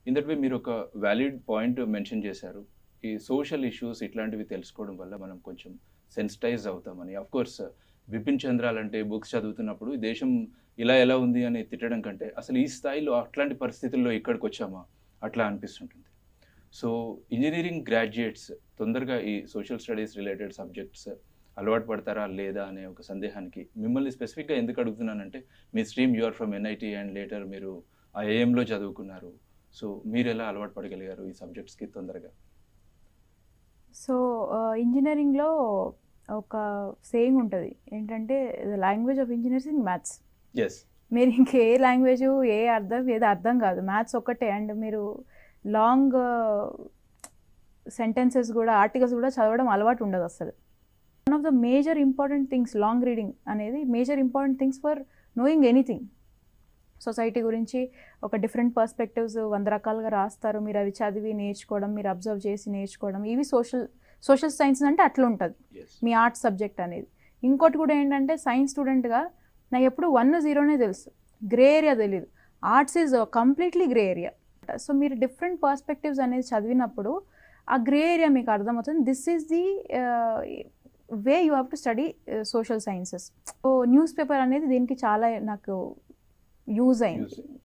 in that way మీరు ఒక valid point mention చేశారు ఈ సోషల్ ఇష్యూస్ ఇట్లాంటివి తెలుసుకోవడం వల్ల మనం కొంచెం సెన్సిటైజ్ అవుతామని అఫ్ కోర్స్ బిపిన్ చంద్రాల్ అంటే బుక్స్ చదువుతున్నప్పుడు ఈ దేశం ఇలా ఎలా ఉంది అని తిట్టడం కంటే అసలు ఈ స్థాయిలో అట్లాంటి పరిస్థితుల్లో ఇక్కడికి వచ్చామా అట్లా అనిపిస్తుంటుంది సో ఇంజనీరింగ్ గ్రాడ్యుయేట్స్ తొందరగా ఈ సోషల్ స్టడీస్ రిలేటెడ్ సబ్జెక్ట్స్ అలవాటు పడతారా లేదా అనే ఒక సందేహానికి మిమ్మల్ని స్పెసిఫిక్గా ఎందుకు అడుగుతున్నానంటే మీ stream you are from NIT and later మీరు ఐఐఎంలో చదువుకున్నారు సో మీరు ఎలా అలవాటు పడగలిగారు ఈ సబ్జెక్ట్స్కి తొందరగా సో ఇంజనీరింగ్లో ఒక సేయింగ్ ఉంటుంది ఏంటంటే language of engineers in maths yes మీరు ఇంకే లాంగ్వేజ్ ఏ అర్థం ఏది అర్థం కాదు మ్యాథ్స్ ఒక్కటే అండ్ మీరు లాంగ్ సెంటెన్సెస్ కూడా ఆర్టికల్స్ కూడా చదవడం అలవాటు ఉండదు అసలు one of the major important things long reading అనేది major important things for knowing anything society గురించి ఒక డిఫరెంట్ పర్స్పెక్టివ్స్ వంద రకాలుగా రాస్తారు మీరు అవి చదివి నేర్చుకోవడం మీరు అబ్జర్వ్ చేసి నేర్చుకోవడం ఇవి సోషల్ సోషల్ సైన్స్ అంటే అట్లా ఉంటుంది ఎస్ మీ ఆర్ట్స్ సబ్జెక్ట్ అనేది ఇంకోటి కూడా ఏంటంటే సైన్స్ స్టూడెంట్గా నాకు ఎప్పుడు వన్ జీరోనే తెలుసు గ్రే ఏరియా తెలియదు arts is completely grey area so మీరు డిఫరెంట్ పర్స్పెక్టివ్స్ అనేది చదివినప్పుడు ఆ గ్రే ఏరియా మీకు అర్థమవుతుంది this is the way you have to study social sciences so newspaper అనేది దీనికి చాలా నాకు యూజ్ అయింది